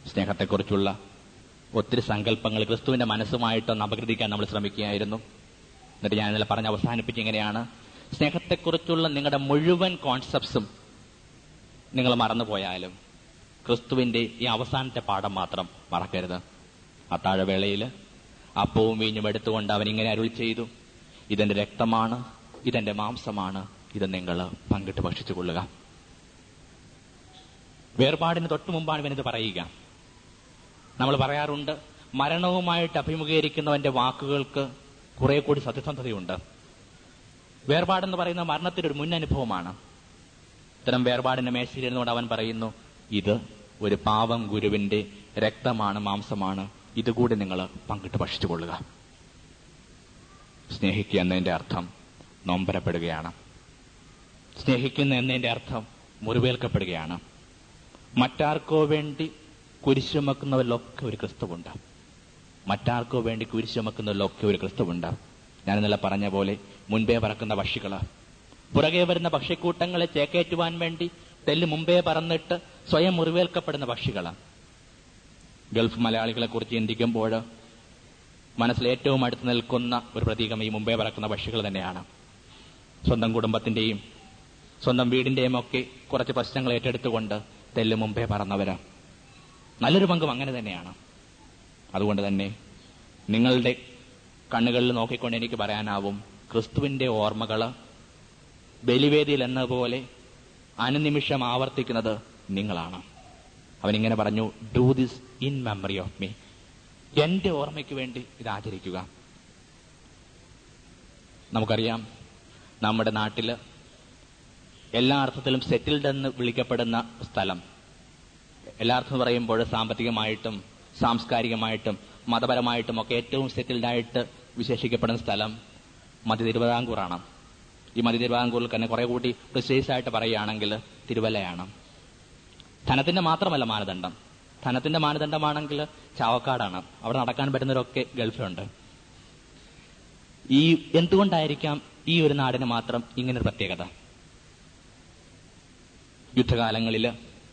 സ്നേഹത്തെക്കുറിച്ചുള്ള ഒത്തിരി സങ്കല്പങ്ങൾ ക്രിസ്തുവിന്റെ മനസ്സുമായിട്ടൊന്ന് അപഗ്രഥിക്കാൻ നമ്മൾ ശ്രമിക്കുകയായിരുന്നു എന്നിട്ട് ഞാൻ ഇന്നലെ പറഞ്ഞ് അവസാനിപ്പിച്ച് ഇങ്ങനെയാണ് സ്നേഹത്തെക്കുറിച്ചുള്ള നിങ്ങളുടെ മുഴുവൻ കോൺസെപ്റ്റ്സും നിങ്ങൾ മറന്നുപോയാലും ക്രിസ്തുവിന്റെ ഈ അവസാനത്തെ പാഠം മാത്രം മറക്കരുത് അത്താഴവേളയിൽ അപ്പവും വീഞ്ഞും എടുത്തുകൊണ്ട് അവൻ ഇങ്ങനെ അരുൾ ചെയ്തു ഇതെന്റെ രക്തമാണ് ഇതെന്റെ മാംസമാണ് ഇത് നിങ്ങൾ പങ്കിട്ട് ഭക്ഷിച്ചു കൊള്ളുക വേർപാടിന് തൊട്ടു മുമ്പാണ് ഇവനിത് പറയുക നമ്മൾ പറയാറുണ്ട് മരണവുമായിട്ട് അഭിമുഖീകരിക്കുന്നവന്റെ വാക്കുകൾക്ക് കുറെ കൂടി സത്യസന്ധതയുണ്ട് വേർപാടെന്ന് പറയുന്ന മരണത്തിന്റെ ഒരു മുൻ അനുഭവമാണ് ഇത്തരം വേർപാടിന്റെ മേശയിലിരുന്നുകൊണ്ട് അവൻ പറയുന്നു ഇത് ഒരു പാവം ഗുരുവിന്റെ രക്തമാണ് മാംസമാണ് ഇതുകൂടി നിങ്ങൾ പങ്കിട്ട് ഭക്ഷിച്ചുകൊള്ളുക സ്നേഹിക്കുക എന്നതിന്റെ അർത്ഥം നൊമ്പരപ്പെടുകയാണ് സ്നേഹിക്കുന്ന എന്നതിന്റെ അർത്ഥം മുറിവേൽക്കപ്പെടുകയാണ് മറ്റാർക്കോ വേണ്ടി കുരിശുമക്കുന്നവരിലൊക്കെ ഒരു ക്രിസ്തുവുണ്ട് മറ്റാർക്കോ വേണ്ടി കുരിശുമക്കുന്നവരിലൊക്കെ ഒരു ക്രിസ്തുവുണ്ട് ഞാൻ ഇന്നലെ പറഞ്ഞ പോലെ മുൻപേ പറക്കുന്ന പക്ഷികള് പുറകെ വരുന്ന പക്ഷിക്കൂട്ടങ്ങളെ ചേക്കേറ്റുവാൻ വേണ്ടി തെല്ല് മുമ്പേ പറന്നിട്ട് സ്വയം മുറിവേൽക്കപ്പെടുന്ന പക്ഷികളാണ് ഗൾഫ് മലയാളികളെ കുറിച്ച് ചിന്തിക്കുമ്പോൾ മനസ്സിൽ ഏറ്റവും അടുത്ത് നിൽക്കുന്ന ഒരു പ്രതീകം ഈ മുമ്പേ പറക്കുന്ന പക്ഷികൾ തന്നെയാണ് സ്വന്തം കുടുംബത്തിന്റെയും സ്വന്തം വീടിന്റെയും ഒക്കെ കുറച്ച് പ്രശ്നങ്ങൾ ഏറ്റെടുത്തുകൊണ്ട് തെല്ല് മുമ്പേ പറന്നവര് നല്ലൊരു പങ്കും അങ്ങനെ തന്നെയാണ് അതുകൊണ്ട് തന്നെ നിങ്ങളുടെ കണ്ണുകളിൽ നോക്കിക്കൊണ്ട് എനിക്ക് പറയാനാവും ക്രിസ്തുവിന്റെ ഓർമ്മകള് ബലിവേദിയിൽ എന്നപോലെ അനുനിമിഷം ആവർത്തിക്കുന്നത് നിങ്ങളാണ് അവനിങ്ങനെ പറഞ്ഞു do this in memory of me എന്റെ ഓർമ്മയ്ക്ക് വേണ്ടി ഇത് ആചരിക്കുക നമുക്കറിയാം നമ്മുടെ നാട്ടില് എല്ലാ അർത്ഥത്തിലും സെറ്റിൽഡ് എന്ന് വിളിക്കപ്പെടുന്ന സ്ഥലം എല്ലാ അർത്ഥം പറയുമ്പോൾ സാമ്പത്തികമായിട്ടും സാംസ്കാരികമായിട്ടും മതപരമായിട്ടും ഒക്കെ ഏറ്റവും സെറ്റിൽഡ് ആയിട്ട് വിശേഷിക്കപ്പെടുന്ന സ്ഥലം മധ്യ തിരുവിതാംകൂറാണ് ഈ മധ്യ തിരുവിതാംകൂറിൽ തന്നെ കുറെ കൂടി പ്രിസൈസ് ആയിട്ട് പറയുകയാണെങ്കിൽ തിരുവല്ലയാണ് ധനത്തിന്റെ മാത്രമല്ല മാനദണ്ഡം ധനത്തിന്റെ മാനദണ്ഡമാണെങ്കിൽ ചാവക്കാടാണ് അവിടെ നടക്കാൻ പറ്റുന്നവരൊക്കെ ഗൾഫിലുണ്ട് ഈ എന്തുകൊണ്ടായിരിക്കാം ഈ ഒരു നാടിന് മാത്രം ഇങ്ങനൊരു പ്രത്യേകത യുദ്ധകാലങ്ങളില്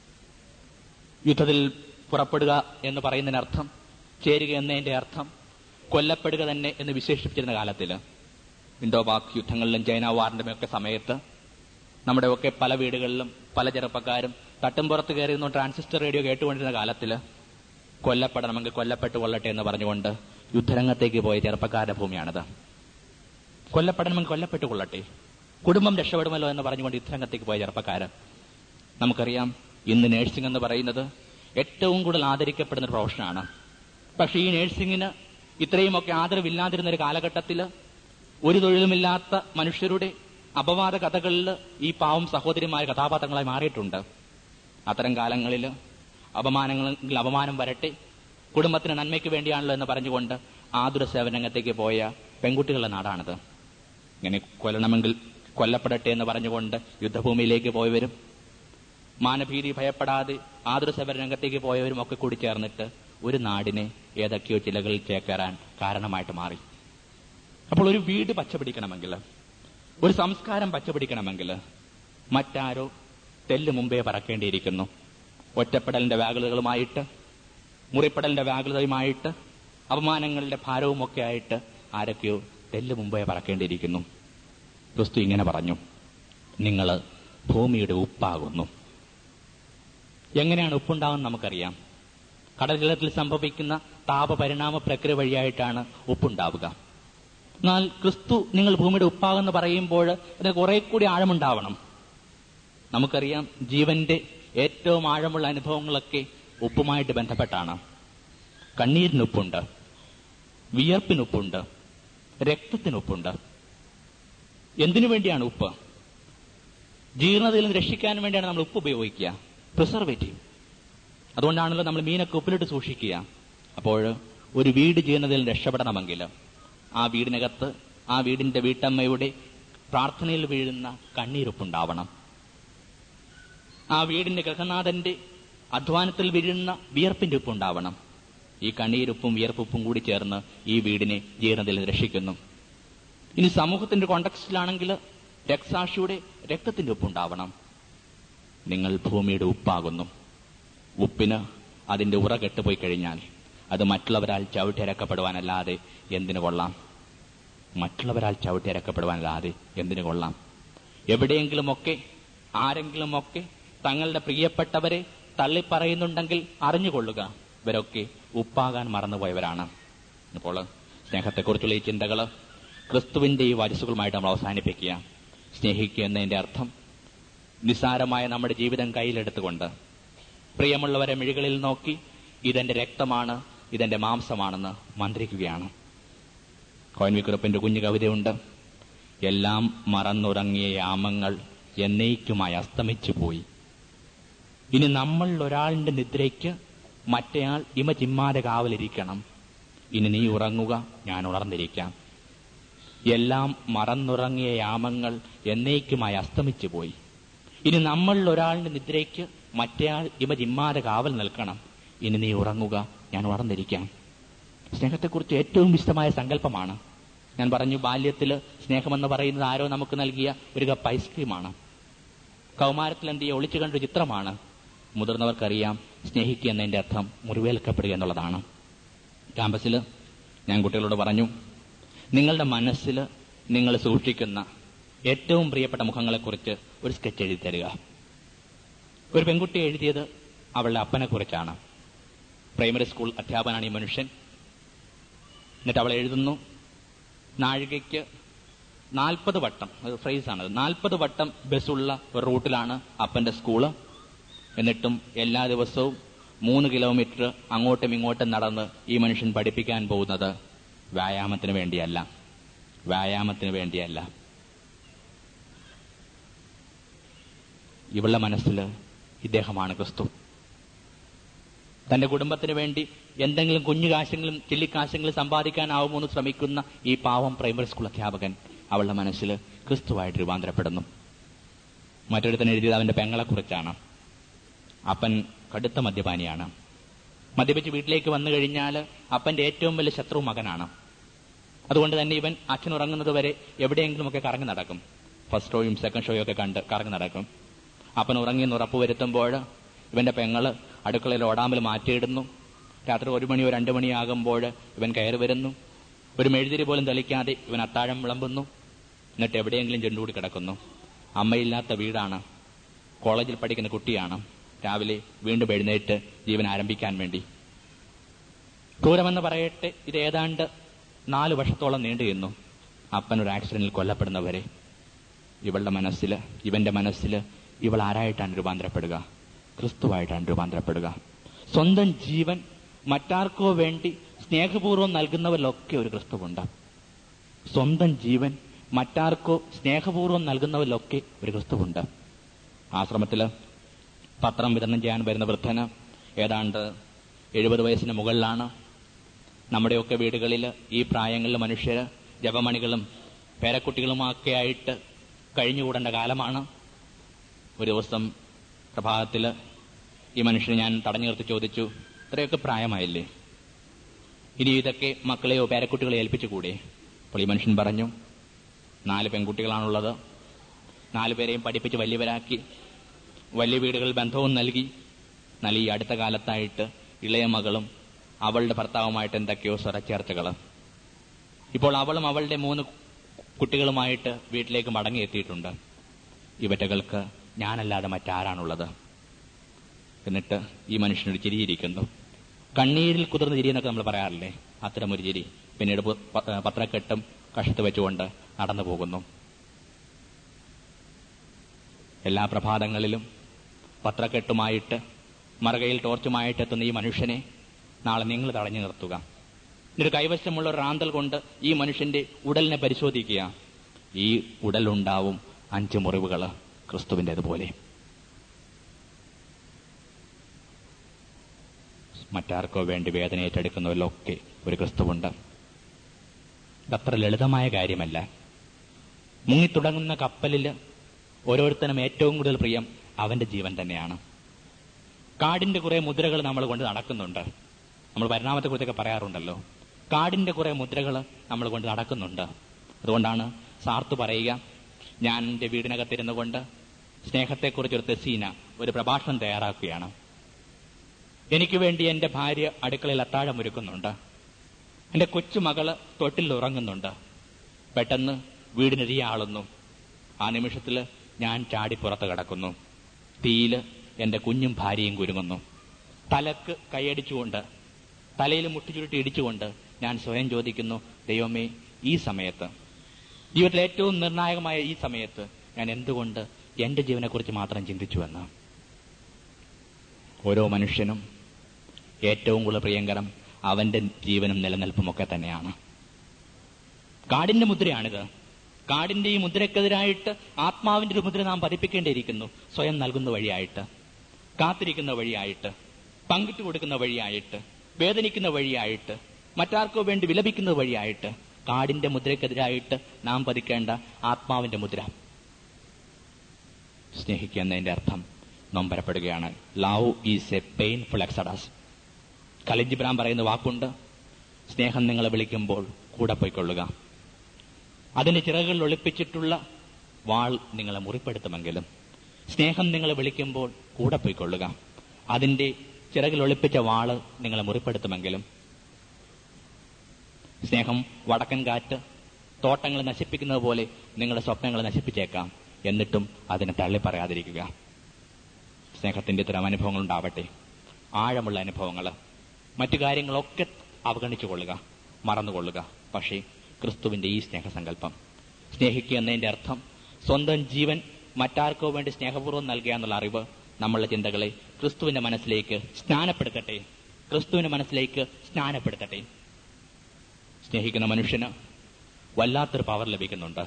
യുദ്ധത്തിൽ പുറപ്പെടുക എന്ന് പറയുന്നതിനർത്ഥം ചേരുക എന്നതിന്റെ അർത്ഥം കൊല്ലപ്പെടുക തന്നെ എന്ന് വിശേഷിപ്പിച്ചിരുന്ന കാലത്തില് ഇൻഡോ പാക് യുദ്ധങ്ങളിലും ചൈന വാറിന്റെ ഒക്കെ സമയത്ത് നമ്മുടെ ഒക്കെ പല വീടുകളിലും പല ചെറുപ്പക്കാരും തട്ടുംപുറത്ത് കയറി നിന്നും ട്രാൻസിസ്റ്റർ റേഡിയോ കേട്ടുകൊണ്ടിരുന്ന കാലത്തില് കൊല്ലപ്പെടണമെങ്കിൽ കൊല്ലപ്പെട്ടു കൊള്ളട്ടെ എന്ന് പറഞ്ഞുകൊണ്ട് യുദ്ധരംഗത്തേക്ക് പോയ ചെറുപ്പക്കാരുടെ ഭൂമിയാണിത് കൊല്ലപ്പെടണമെങ്കിൽ കൊല്ലപ്പെട്ടു കൊള്ളട്ടെ കുടുംബം രക്ഷപ്പെടുമല്ലോ എന്ന് പറഞ്ഞുകൊണ്ട് യുദ്ധരംഗത്തേക്ക് പോയ ചെറുപ്പക്കാര് നമുക്കറിയാം ഇന്ന് നേഴ്സിംഗ് എന്ന് പറയുന്നത് ഏറ്റവും കൂടുതൽ ആദരിക്കപ്പെടുന്ന ഒരു പ്രൊഫഷനാണ് പക്ഷെ ഈ നേഴ്സിംഗിന് ഇത്രയുമൊക്കെ ആദരവില്ലാതിരുന്ന ഒരു കാലഘട്ടത്തിൽ ഒരു തൊഴിലുമില്ലാത്ത മനുഷ്യരുടെ അപവാദ കഥകളിൽ ഈ പാവം സഹോദരിമാർ കഥാപാത്രങ്ങളായി മാറിയിട്ടുണ്ട് അത്തരം കാലങ്ങളിൽ അപമാനങ്ങളിൽ അപമാനം വരട്ടെ കുടുംബത്തിന് നന്മയ്ക്ക് വേണ്ടിയാണല്ലോ എന്ന് പറഞ്ഞുകൊണ്ട് ആതുര സേവനരംഗത്തേക്ക് പോയ പെൺകുട്ടികളുടെ നാടാണിത് ഇങ്ങനെ കൊല്ലണമെങ്കിൽ കൊല്ലപ്പെടട്ടെ എന്ന് പറഞ്ഞുകൊണ്ട് യുദ്ധഭൂമിയിലേക്ക് പോയവരും മാനഭീതി ഭയപ്പെടാതെ ആതുര സേവന രംഗത്തേക്ക് പോയവരും ഒക്കെ കൂടി ചേർന്നിട്ട് ഒരു നാടിനെ ഏതൊക്കെയോ ചിലകളിൽ ചേക്കേറാൻ കാരണമായിട്ട് മാറി അപ്പോൾ ഒരു വീട് പച്ചപിടിക്കണമെങ്കിൽ ഒരു സംസ്കാരം പച്ചപിടിക്കണമെങ്കിൽ മറ്റാരോ തെല്ല് മുമ്പേ പറക്കേണ്ടിയിരിക്കുന്നു ഒറ്റപ്പെടലിന്റെ വ്യാകുലതകളുമായിട്ട് മുറിപ്പെടലിന്റെ വ്യാകുലതയുമായിട്ട് അപമാനങ്ങളുടെ ഭാരവും ഒക്കെ ആയിട്ട് ആരൊക്കെയോ തെല്ല് മുമ്പേ പറക്കേണ്ടിയിരിക്കുന്നു ക്രിസ്തു ഇങ്ങനെ പറഞ്ഞു നിങ്ങൾ ഭൂമിയുടെ ഉപ്പാകുന്നു എങ്ങനെയാണ് ഉപ്പുണ്ടാകുന്നത് നമുക്കറിയാം കടൽജലത്തിൽ സംഭവിക്കുന്ന താപപരിണാമ പ്രക്രിയ വഴിയായിട്ടാണ് ഉപ്പുണ്ടാവുക എന്നാൽ ക്രിസ്തു നിങ്ങൾ ഭൂമിയുടെ ഉപ്പാകെന്ന് പറയുമ്പോൾ അതിന് കുറെ കൂടി ആഴമുണ്ടാവണം നമുക്കറിയാം ജീവന്റെ ഏറ്റവും ആഴമുള്ള അനുഭവങ്ങളൊക്കെ ഉപ്പുമായിട്ട് ബന്ധപ്പെട്ടാണ് കണ്ണീരിനുപ്പുണ്ട് വിയർപ്പിനുപ്പുണ്ട് രക്തത്തിനുപ്പുണ്ട് എന്തിനു വേണ്ടിയാണ് ഉപ്പ് ജീർണതയിൽ നിന്ന് രക്ഷിക്കാൻ വേണ്ടിയാണ് നമ്മൾ ഉപ്പ് ഉപയോഗിക്കുക പ്രിസർവേറ്റീവ് അതുകൊണ്ടാണല്ലോ നമ്മൾ മീനൊക്കെ ഉപ്പിലിട്ട് സൂക്ഷിക്കുക അപ്പോൾ ഒരു വീട് ജീർണതയിൽ രക്ഷപ്പെടണമെങ്കിൽ ആ വീടിനകത്ത് ആ വീടിന്റെ വീട്ടമ്മയുടെ പ്രാർത്ഥനയിൽ വീഴുന്ന കണ്ണീരൊപ്പുണ്ടാവണം ആ വീടിന്റെ ഗൃഹനാഥന്റെ അധ്വാനത്തിൽ വീഴുന്ന വിയർപ്പിന്റെ ഉപ്പുണ്ടാവണം ഈ കണ്ണീരുപ്പും വിയർപ്പുപ്പും കൂടി ചേർന്ന് ഈ വീടിനെ ജീർണതയിൽ രക്ഷിക്കുന്നു ഇനി സമൂഹത്തിന്റെ കോണ്ടക്സ്റ്റിലാണെങ്കിൽ രക്തസാക്ഷിയുടെ രക്തത്തിന്റെ ഉപ്പുണ്ടാവണം നിങ്ങൾ ഭൂമിയുടെ ഉപ്പാകുന്നു ഉപ്പിന് അതിന്റെ ഉറ കെട്ടുപോയി കഴിഞ്ഞാൽ അത് മറ്റുള്ളവരാൽ ചവിട്ടിരക്കപ്പെടുവാനല്ലാതെ എന്തിനു കൊള്ളാം മറ്റുള്ളവരാൽ ചവിട്ടിരക്കപ്പെടുവാനല്ലാതെ എന്തിനു കൊള്ളാം എവിടെയെങ്കിലുമൊക്കെ ആരെങ്കിലുമൊക്കെ തങ്ങളുടെ പ്രിയപ്പെട്ടവരെ തള്ളിപ്പറയുന്നുണ്ടെങ്കിൽ അറിഞ്ഞുകൊള്ളുക ഇവരൊക്കെ ഉപ്പാകാൻ മറന്നുപോയവരാണ് ഇപ്പോൾ സ്നേഹത്തെക്കുറിച്ചുള്ള ഈ ചിന്തകൾ ക്രിസ്തുവിന്റെ ഈ വരിസുകളുമായിട്ട് നമ്മൾ അവസാനിപ്പിക്കുക സ്നേഹിക്കുക എന്നതിന്റെ അർത്ഥം നിസ്സാരമായ നമ്മുടെ ജീവിതം കയ്യിലെടുത്തുകൊണ്ട് പ്രിയമുള്ളവരെ മിഴികളിൽ നോക്കി ഇതെന്റെ രക്തമാണ് ഇതെന്റെ മാംസമാണെന്ന് മന്ത്രിക്കുകയാണ് കോയൻവിക്കുറപ്പിന്റെ കുഞ്ഞു കവിതയുണ്ട് എല്ലാം മറന്നുറങ്ങിയ യാമങ്ങൾ എന്നേക്കുമായി അസ്തമിച്ചു പോയി ഇനി നമ്മൾ ഒരാളിന്റെ നിദ്രയ്ക്ക് മറ്റേയാൾ ഇമ ചിമ്മാതെ കാവലിരിക്കണം ഇനി നീ ഉറങ്ങുക ഞാൻ ഉണർന്നിരിക്കാം എല്ലാം മറന്നുറങ്ങിയ യാമങ്ങൾ എന്നേക്കുമായി അസ്തമിച്ചു പോയി ഇനി നമ്മൾ ഒരാളിന്റെ നിദ്രയ്ക്ക് മറ്റേയാൾ ഇമ ചിമ്മാതെ കാവൽ നിൽക്കണം ഇനി നീ ഉറങ്ങുക ഞാൻ ഉണർന്നിരിക്കാം സ്നേഹത്തെക്കുറിച്ച് ഏറ്റവും വിശദമായ സങ്കല്പമാണ് ഞാൻ പറഞ്ഞു ബാല്യത്തില് സ്നേഹമെന്ന് പറയുന്നത് ആരോ നമുക്ക് നൽകിയ ഒരു കപ്പ് ഐസ്ക്രീമാണ് കൗമാരത്തിൽ എന്ത് ചെയ്യുക ഒളിച്ചു കണ്ടൊരു ചിത്രമാണ് മുതിർന്നവർക്കറിയാം സ്നേഹിക്കുക എന്നതിന്റെ അർത്ഥം മുറിവേൽക്കപ്പെടുക എന്നുള്ളതാണ് ക്യാമ്പസിൽ ഞാൻ കുട്ടികളോട് പറഞ്ഞു നിങ്ങളുടെ മനസ്സിൽ നിങ്ങൾ സൂക്ഷിക്കുന്ന ഏറ്റവും പ്രിയപ്പെട്ട മുഖങ്ങളെക്കുറിച്ച് ഒരു സ്കെച്ച് എഴുതി തരിക ഒരു പെൺകുട്ടി എഴുതിയത് അവളുടെ അപ്പനെ കുറിച്ചാണ് പ്രൈമറി സ്കൂൾ അധ്യാപകനാണ് ഈ മനുഷ്യൻ എന്നിട്ട് അവൾ എഴുതുന്നു നാഴികയ്ക്ക് നാൽപ്പത് വട്ടം അത് ഫ്രൈസാണ് നാൽപ്പത് വട്ടം ബസ്സുള്ള ഒരു റൂട്ടിലാണ് അപ്പന്റെ സ്കൂള് എന്നിട്ടും എല്ലാ ദിവസവും മൂന്ന് കിലോമീറ്റർ അങ്ങോട്ടും ഇങ്ങോട്ടും നടന്ന് ഈ മനുഷ്യൻ പഠിപ്പിക്കാൻ പോകുന്നത് വ്യായാമത്തിന് വേണ്ടിയല്ല വ്യായാമത്തിന് വേണ്ടിയല്ല ഇവളുടെ മനസ്സിൽ ഇദ്ദേഹമാണ് ക്രിസ്തു തന്റെ കുടുംബത്തിന് വേണ്ടി എന്തെങ്കിലും കുഞ്ഞു കാശെങ്കിലും ചില്ലിക്കാശെങ്കിലും സമ്പാദിക്കാനാവുമോ എന്ന് ശ്രമിക്കുന്ന ഈ പാവം പ്രൈമറി സ്കൂൾ അധ്യാപകൻ അവളുടെ മനസ്സിൽ ക്രിസ്തുവായിട്ട് രൂപാന്തരപ്പെടുന്നു മറ്റൊരുത്തൻ എഴുതിയത് അവന്റെ പെങ്ങളെക്കുറിച്ചാണ് അപ്പൻ കടുത്ത മദ്യപാനിയാണ് മദ്യപിച്ച് വീട്ടിലേക്ക് വന്നു കഴിഞ്ഞാൽ അപ്പന്റെ ഏറ്റവും വലിയ ശത്രു മകനാണ് അതുകൊണ്ട് തന്നെ ഇവൻ അച്ഛൻ ഉറങ്ങുന്നത് വരെ എവിടെയെങ്കിലുമൊക്കെ കറങ്ങി നടക്കും ഫസ്റ്റ് ഷോയും സെക്കൻഡ് ഷോയും ഒക്കെ കണ്ട് കറങ്ങി നടക്കും അപ്പൻ ഉറങ്ങിയെന്ന് ഉറപ്പ് വരുത്തുമ്പോൾ ഇവന്റെ പെങ്ങള് അടുക്കളയിൽ ഓടാമ്പൽ മാറ്റിയിടുന്നു രാത്രി ഒരു മണിയോ രണ്ടു മണിയാകുമ്പോൾ ഇവൻ കയറി വരുന്നു ഒരു മെഴുതിരി പോലും തെളിക്കാതെ ഇവൻ അത്താഴം വിളമ്പുന്നു എന്നിട്ട് എവിടെയെങ്കിലും ചെണ്ടുകൂടി കിടക്കുന്നു അമ്മയില്ലാത്ത വീടാണ് കോളേജിൽ പഠിക്കുന്ന കുട്ടിയാണ് രാവിലെ വീണ്ടും എഴുന്നേറ്റ് ജീവൻ ആരംഭിക്കാൻ വേണ്ടി ക്രൂരമെന്ന് പറയട്ടെ ഇത് ഏതാണ്ട് നാല് വർഷത്തോളം നീണ്ടു നിന്നു അപ്പൻ ഒരു ആക്സിഡന്റിൽ കൊല്ലപ്പെടുന്നവരെ ഇവളുടെ മനസ്സിൽ ഇവന്റെ മനസ്സിൽ ഇവൾ ആരായിട്ടാണ് രൂപാന്തരപ്പെടുക ക്രിസ്തുവായിട്ടാണ് രൂപാന്തരപ്പെടുക സ്വന്തം ജീവൻ മറ്റാർക്കോ വേണ്ടി സ്നേഹപൂർവ്വം നൽകുന്നവരിലൊക്കെ ഒരു ക്രിസ്തുവുണ്ട് സ്വന്തം ജീവൻ മറ്റാർക്കോ സ്നേഹപൂർവ്വം നൽകുന്നവരിലൊക്കെ ഒരു ക്രിസ്തുവുണ്ട് ആശ്രമത്തില് പത്രം വിതരണം ചെയ്യാൻ വരുന്ന വൃദ്ധന് ഏതാണ്ട് എഴുപത് വയസ്സിന് മുകളിലാണ് നമ്മുടെയൊക്കെ വീടുകളിൽ ഈ പ്രായങ്ങളിൽ മനുഷ്യര് ജപമണികളും പേരക്കുട്ടികളുമൊക്കെ ആയിട്ട് കഴിഞ്ഞുകൂടേണ്ട കാലമാണ് ഒരു ദിവസം പ്രഭാതത്തിൽ ഈ മനുഷ്യനെ ഞാൻ തടഞ്ഞു നിർത്തി ചോദിച്ചു ഇത്രയൊക്കെ പ്രായമായില്ലേ ഇനി ഇതൊക്കെ മക്കളെയോ പേരക്കുട്ടികളെയോ ഏൽപ്പിച്ചുകൂടെ അപ്പോൾ ഈ മനുഷ്യൻ പറഞ്ഞു നാല് പെൺകുട്ടികളാണുള്ളത് നാലു പേരെയും പഠിപ്പിച്ച് വലിയവരാക്കി വലിയ വീടുകളിൽ ബന്ധവും നൽകി എന്നാൽ ഈ അടുത്ത കാലത്തായിട്ട് ഇളയ മകളും അവളുടെ ഭർത്താവുമായിട്ട് എന്തൊക്കെയോ സ്വരച്ചേർച്ചകൾ ഇപ്പോൾ അവളും അവളുടെ മൂന്ന് കുട്ടികളുമായിട്ട് വീട്ടിലേക്ക് മടങ്ങിയെത്തിയിട്ടുണ്ട് ഇവറ്റകൾക്ക് ഞാനല്ലാതെ മറ്റാരാണുള്ളത് എന്നിട്ട് ഈ മനുഷ്യനൊരു ചിരിയിരിക്കുന്നു കണ്ണീരിൽ കുതിർന്ന ചിരി എന്നൊക്കെ നമ്മൾ പറയാറില്ലേ അത്തരം ഒരു ചിരി പിന്നീട് പ- പ- പത്രക്കെട്ടും കഷത്ത് വെച്ചുകൊണ്ട് നടന്നു പോകുന്നു എല്ലാ പ്രഭാതങ്ങളിലും പത്രക്കെട്ടുമായിട്ട് മറകയിൽ ടോർച്ചുമായിട്ട് എത്തുന്ന ഈ മനുഷ്യനെ നാളെ നിങ്ങൾ തടഞ്ഞു നിർത്തുക എന്നിട്ട് കൈവശമുള്ള ഒരു റാന്തൽ കൊണ്ട് ഈ മനുഷ്യന്റെ ഉടലിനെ പരിശോധിക്കുക ഈ ഉടലുണ്ടാവും അഞ്ച് മുറിവുകൾ ക്രിസ്തുവിൻ്റെതുപോലെ മറ്റാർക്കോ വേണ്ടി വേദന ഏറ്റെടുക്കുന്നവരിലൊക്കെ ഒരു ക്രിസ്തുവുണ്ട് ഇതത്ര ലളിതമായ കാര്യമല്ല മുങ്ങിത്തുടങ്ങുന്ന കപ്പലിൽ ഓരോരുത്തരും ഏറ്റവും കൂടുതൽ പ്രിയം അവന്റെ ജീവൻ തന്നെയാണ് കാടിന്റെ കുറെ മുദ്രകൾ നമ്മൾ കൊണ്ട് നടക്കുന്നുണ്ട് നമ്മൾ പരിണാമത്തെ കുറിച്ചൊക്കെ പറയാറുണ്ടല്ലോ കാടിന്റെ കുറെ മുദ്രകൾ നമ്മൾ കൊണ്ട് നടക്കുന്നുണ്ട് അതുകൊണ്ടാണ് സാർത്ത് പറയുക ഞാൻ എന്റെ വീടിനകത്തിരുന്നു കൊണ്ട് സ്നേഹത്തെക്കുറിച്ചൊരു തെസീന ഒരു പ്രഭാഷണം തയ്യാറാക്കുകയാണ് എനിക്ക് വേണ്ടി എന്റെ ഭാര്യ അടുക്കളയിൽ അത്താഴം ഒരുക്കുന്നുണ്ട് എന്റെ കൊച്ചുമകള് തൊട്ടിൽ ഉറങ്ങുന്നുണ്ട് പെട്ടെന്ന് വീടിനെതിരെ ആളുന്നു ആ നിമിഷത്തിൽ ഞാൻ ചാടി പുറത്ത് കിടക്കുന്നു തീയില് എന്റെ കുഞ്ഞും ഭാര്യയും കുരുങ്ങുന്നു തലക്ക് കൈയടിച്ചുകൊണ്ട് തലയിൽ മുട്ടിച്ചുരുട്ടി ഇടിച്ചുകൊണ്ട് ഞാൻ സ്വയം ചോദിക്കുന്നു ദൈവമേ ഈ സമയത്ത് ജീവിതത്തിലെ ഏറ്റവും നിർണായകമായ ഈ സമയത്ത് ഞാൻ എന്തുകൊണ്ട് എന്റെ ജീവനെക്കുറിച്ച് മാത്രം ചിന്തിച്ചുവെന്ന് ഓരോ മനുഷ്യനും ഏറ്റവും കൂടുതൽ പ്രിയങ്കരം അവന്റെ ജീവനും നിലനിൽപ്പും ഒക്കെ തന്നെയാണ് കാടിന്റെ മുദ്രയാണിത് കാടിന്റെ ഈ മുദ്രക്കെതിരായിട്ട് ആത്മാവിന്റെ ഒരു മുദ്ര നാം പതിപ്പിക്കേണ്ടിയിരിക്കുന്നു സ്വയം നൽകുന്ന വഴിയായിട്ട് കാത്തിരിക്കുന്ന വഴിയായിട്ട് പങ്കിട്ടു കൊടുക്കുന്ന വഴിയായിട്ട് വേദനിക്കുന്ന വഴിയായിട്ട് മറ്റാർക്കോ വേണ്ടി വിലപിക്കുന്ന വഴിയായിട്ട് കാടിന്റെ മുദ്രക്കെതിരായിട്ട് നാം പതിക്കേണ്ട ആത്മാവിന്റെ മുദ്ര സ്നേഹിക്കുക എന്നതിന്റെ അർത്ഥം നൊമ്പരപ്പെടുകയാണ് love is a painful exodus Kahlil Gibran പറയുന്ന വാക്കുണ്ട് സ്നേഹം നിങ്ങളെ വിളിക്കുമ്പോൾ കൂടെ പോയിക്കൊള്ളുക അതിന്റെ ചിറകുകളിൽ ഒളിപ്പിച്ചിട്ടുള്ള വാൾ നിങ്ങളെ മുറിപ്പെടുത്തുമെങ്കിലും സ്നേഹം നിങ്ങളെ വിളിക്കുമ്പോൾ കൂടെ പോയിക്കൊള്ളുക അതിന്റെ ചിറകിൽ ഒളിപ്പിച്ച വാള് നിങ്ങളെ മുറിപ്പെടുത്തുമെങ്കിലും സ്നേഹം വടക്കൻ കാറ്റ് തോട്ടങ്ങൾ നശിപ്പിക്കുന്നത് പോലെ നിങ്ങളുടെ സ്വപ്നങ്ങളെ നശിപ്പിച്ചേക്കാം എന്നിട്ടും അതിനെ തള്ളി പറയാതിരിക്കുക സ്നേഹത്തിന്റെ ഇത്തരം അനുഭവങ്ങൾ ഉണ്ടാവട്ടെ ആഴമുള്ള അനുഭവങ്ങൾ മറ്റു കാര്യങ്ങളൊക്കെ അവഗണിച്ചു കൊള്ളുക മറന്നുകൊള്ളുക പക്ഷേ ക്രിസ്തുവിന്റെ ഈ സ്നേഹസങ്കല്പം സ്നേഹിക്കുക എന്നതിന്റെ അർത്ഥം സ്വന്തം ജീവൻ മറ്റാർക്കോ വേണ്ടി സ്നേഹപൂർവ്വം നൽകുക എന്നുള്ള അറിവ് നമ്മളുടെ ചിന്തകളെ ക്രിസ്തുവിന്റെ മനസ്സിലേക്ക് സ്നാനപ്പെടുത്തട്ടെ ക്രിസ്തുവിന്റെ മനസ്സിലേക്ക് സ്നാനപ്പെടുത്തട്ടെ സ്നേഹിക്കുന്ന മനുഷ്യന് വല്ലാത്തൊരു പവർ ലഭിക്കുന്നുണ്ട്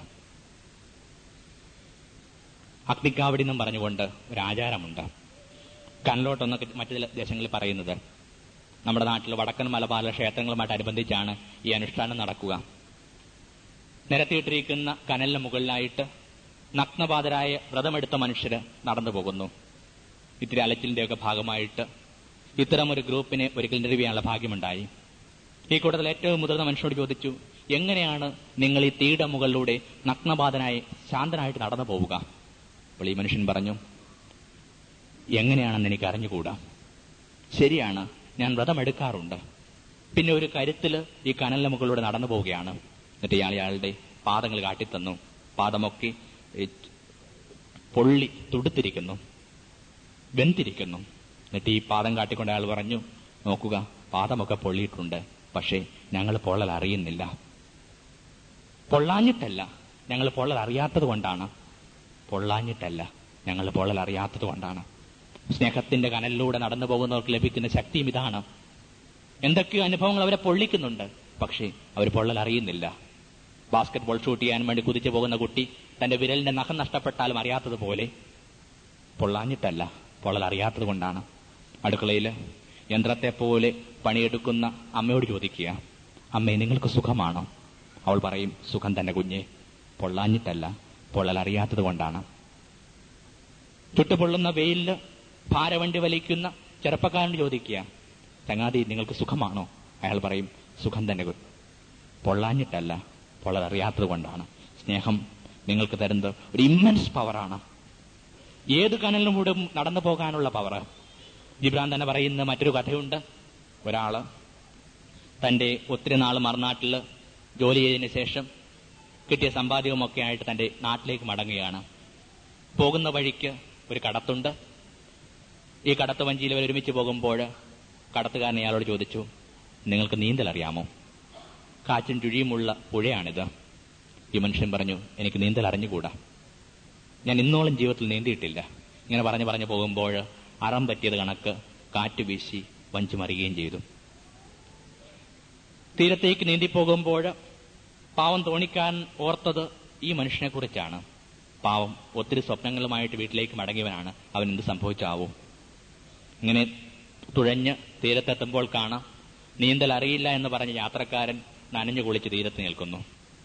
അഗ്നിക്കാവടി എന്നും പറഞ്ഞുകൊണ്ട് ഒരു ആചാരമുണ്ട് കനലോട്ടെന്നൊക്കെ മറ്റു ചില ദേശങ്ങളിൽ പറയുന്നത് നമ്മുടെ നാട്ടിൽ വടക്കൻ മലബാർ ക്ഷേത്രങ്ങളുമായിട്ട് അനുബന്ധിച്ചാണ് ഈ അനുഷ്ഠാനം നടക്കുക നിരത്തിയിട്ടിരിക്കുന്ന കനലിന് മുകളിലായിട്ട് നഗ്നപാതരായ വ്രതമെടുത്ത മനുഷ്യര് നടന്നു പോകുന്നു ഇത്തിരി അലച്ചിലിന്റെയൊക്കെ ഭാഗമായിട്ട് ഇത്തരം ഒരു ഗ്രൂപ്പിനെ ഒരിക്കൽ ഇന്റർവ്യൂ ചെയ്യാനുള്ള ഭാഗ്യമുണ്ടായി ഈ കൂട്ടത്തിൽ ഏറ്റവും മുതിർന്ന മനുഷ്യനോട് ചോദിച്ചു എങ്ങനെയാണ് നിങ്ങൾ ഈ തീയുടെ മുകളിലൂടെ നഗ്നപാതനായി ശാന്തനായിട്ട് നടന്നു പോവുക അപ്പോൾ ഈ മനുഷ്യൻ പറഞ്ഞു എങ്ങനെയാണെന്ന് എനിക്ക് അറിഞ്ഞുകൂടാ ശരിയാണ് ഞാൻ വ്രതമെടുക്കാറുണ്ട് പിന്നെ ഒരു കരുത്തില് ഈ കനലിന്റെ മുകളിലൂടെ നടന്നു പോവുകയാണ് എന്നിട്ട് ഇയാൾ ഇയാളുടെ പാദങ്ങൾ കാട്ടിത്തന്നു പാദമൊക്കെ ഈ പൊള്ളി തുടുത്തിരിക്കുന്നു വെന്തിരിക്കുന്നു എന്നിട്ട് ഈ പാദം കാട്ടിക്കൊണ്ട് അയാൾ പറഞ്ഞു നോക്കുക പാദമൊക്കെ പൊള്ളിയിട്ടുണ്ട് പക്ഷേ ഞങ്ങൾ പൊള്ളൽ അറിയുന്നില്ല പൊള്ളാഞ്ഞിട്ടല്ല ഞങ്ങൾ പൊള്ളൽ അറിയാത്തത് കൊണ്ടാണ് പൊള്ളാഞ്ഞിട്ടല്ല ഞങ്ങൾ പൊള്ളൽ അറിയാത്തത് കൊണ്ടാണ് സ്നേഹത്തിന്റെ കനലിലൂടെ നടന്നു പോകുന്നവർക്ക് ലഭിക്കുന്ന ശക്തിയും ഇതാണ് എന്തൊക്കെയോ അനുഭവങ്ങൾ അവരെ പൊള്ളിക്കുന്നുണ്ട് പക്ഷേ അവർ പൊള്ളൽ അറിയുന്നില്ല ബാസ്കറ്റ് ബോൾ ഷൂട്ട് ചെയ്യാൻ വേണ്ടി കുതിച്ചു പോകുന്ന കുട്ടി തന്റെ വിരലിന്റെ നഖം നഷ്ടപ്പെട്ടാലും അറിയാത്തതുപോലെ പൊള്ളാഞ്ഞിട്ടല്ല പൊള്ളൽ അറിയാത്തത് കൊണ്ടാണ് അടുക്കളയിൽ യന്ത്രത്തെ പോലെ പണിയെടുക്കുന്ന അമ്മയോട് ചോദിക്കുക അമ്മേ നിങ്ങൾക്ക് സുഖമാണോ അവൾ പറയും സുഖം തന്നെ കുഞ്ഞെ പൊള്ളാഞ്ഞിട്ടല്ല പൊള്ളൽ അറിയാത്തത് കൊണ്ടാണ് ചുട്ടുപൊള്ളുന്ന വെയിലില് ഭാരവണ്ടി വലിക്കുന്ന ചെറുപ്പക്കാരനോട് ചോദിക്കുക ചങ്ങാതി നിങ്ങൾക്ക് സുഖമാണോ അയാൾ പറയും സുഖം തന്നെ കു- പൊള്ളാഞ്ഞിട്ടല്ല പൊള്ളൽ അറിയാത്തത് കൊണ്ടാണ് സ്നേഹം നിങ്ങൾക്ക് തരുന്നത് ഒരു ഇമ്മൻസ് പവറാണ് ഏത് കനലിനും കൂടെ നടന്നു പോകാനുള്ള പവർ ജിബ്രാൻ തന്നെ പറയുന്ന മറ്റൊരു കഥയുണ്ട് ഒരാള് തന്റെ ഒത്തിരി നാൾ മറുനാട്ടില് ജോലി ചെയ്തതിന് ശേഷം കിട്ടിയ സമ്പാദ്യവുമൊക്കെ ആയിട്ട് തന്റെ നാട്ടിലേക്ക് മടങ്ങുകയാണ് പോകുന്ന വഴിക്ക് ഒരു കടത്തുണ്ട് ഈ കടത്ത് വഞ്ചിയിൽ ഇവർ ഒരുമിച്ച് പോകുമ്പോൾ കടത്തുകാരൻ ഇയാളോട് ചോദിച്ചു നിങ്ങൾക്ക് നീന്തൽ അറിയാമോ കാറ്റും ചുഴിയുമുള്ള പുഴയാണിത് ഈ മനുഷ്യൻ പറഞ്ഞു എനിക്ക് നീന്തൽ അറിഞ്ഞുകൂടാ ഞാൻ ഇന്നോളം ജീവിതത്തിൽ നീന്തിയിട്ടില്ല ഇങ്ങനെ പറഞ്ഞു പറഞ്ഞു പോകുമ്പോൾ അറം പറ്റിയത് കണക്ക് കാറ്റ് വീശി വഞ്ചി മറിയുകയും ചെയ്തു തീരത്തേക്ക് നീന്തിപ്പോകുമ്പോൾ പാവം തോണിക്കാരൻ ഓർത്തത് ഈ മനുഷ്യനെ കുറിച്ചാണ് പാവം ഒത്തിരി സ്വപ്നങ്ങളുമായിട്ട് വീട്ടിലേക്ക് മടങ്ങിയവനാണ് അവൻ എന്ത് സംഭവിച്ചാവും ഇങ്ങനെ തുഴഞ്ഞ് തീരത്തെത്തുമ്പോൾ കാണാം നീന്തൽ അറിയില്ല എന്ന് പറഞ്ഞ യാത്രക്കാരൻ നനഞ്ഞു കുളിച്ച് തീരത്ത് നിൽക്കുന്നു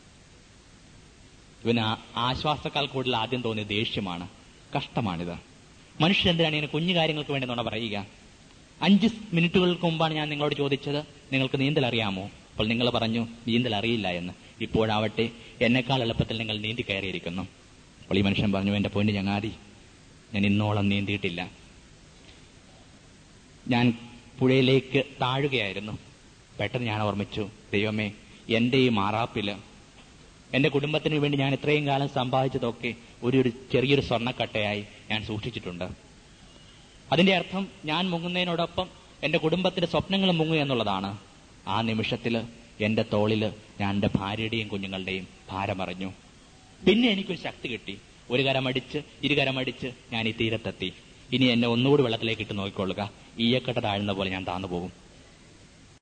ഇവന് ആ- ആശ്വാസക്കാൽ കൂടുതൽ ആദ്യം തോന്നിയ ദേഷ്യമാണ് കഷ്ടമാണിത് മനുഷ്യൻ എന്തിനാണ് ഇങ്ങനെ കുഞ്ഞു കാര്യങ്ങൾക്ക് വേണ്ടി നുണ പറയുക അഞ്ച് മിനിറ്റുകൾക്ക് മുമ്പാണ് ഞാൻ നിങ്ങളോട് ചോദിച്ചത് നിങ്ങൾക്ക് നീന്തൽ അറിയാമോ അപ്പോൾ നിങ്ങൾ പറഞ്ഞു നീന്തൽ അറിയില്ല എന്ന് ഇപ്പോഴാവട്ടെ എന്നെക്കാൾ എളുപ്പത്തിൽ നിങ്ങൾ നീന്തി കയറിയിരിക്കുന്നു അപ്പോൾ ഈ മനുഷ്യൻ പറഞ്ഞു എന്റെ പൊന്നു ചങ്ങാതി ഞാൻ ഇന്നോളം നീന്തിയിട്ടില്ല ഞാൻ പുഴയിലേക്ക് താഴുകയായിരുന്നു പെട്ടെന്ന് ഞാൻ ഓർമ്മിച്ചു ദൈവമേ എന്റെ ഈ മാറാപ്പില് എന്റെ കുടുംബത്തിന് വേണ്ടി ഞാൻ ഇത്രയും കാലം സമ്പാദിച്ചതൊക്കെ ഒരു ഒരു ചെറിയൊരു സ്വർണ്ണക്കട്ടയായി ഞാൻ സൂക്ഷിച്ചിട്ടുണ്ട് അതിന്റെ അർത്ഥം ഞാൻ മുങ്ങുന്നതിനോടൊപ്പം എന്റെ കുടുംബത്തിന്റെ സ്വപ്നങ്ങൾ മുങ്ങുക എന്നുള്ളതാണ് ആ നിമിഷത്തില് എന്റെ തോളില് ഞാൻ എന്റെ ഭാര്യയുടെയും കുഞ്ഞുങ്ങളുടെയും ഭാരമറിഞ്ഞു പിന്നെ എനിക്കൊരു ശക്തി കിട്ടി ഒരു കരമടിച്ച് ഇരുകരമടിച്ച് ഞാൻ ഈ തീരത്തെത്തി ഇനി എന്നെ ഒന്നുകൂടി വെള്ളത്തിലേക്ക് ഇട്ട് നോക്കിക്കൊള്ളുക ഈയക്കട്ട താഴുന്ന പോലെ ഞാൻ താന്നു പോകും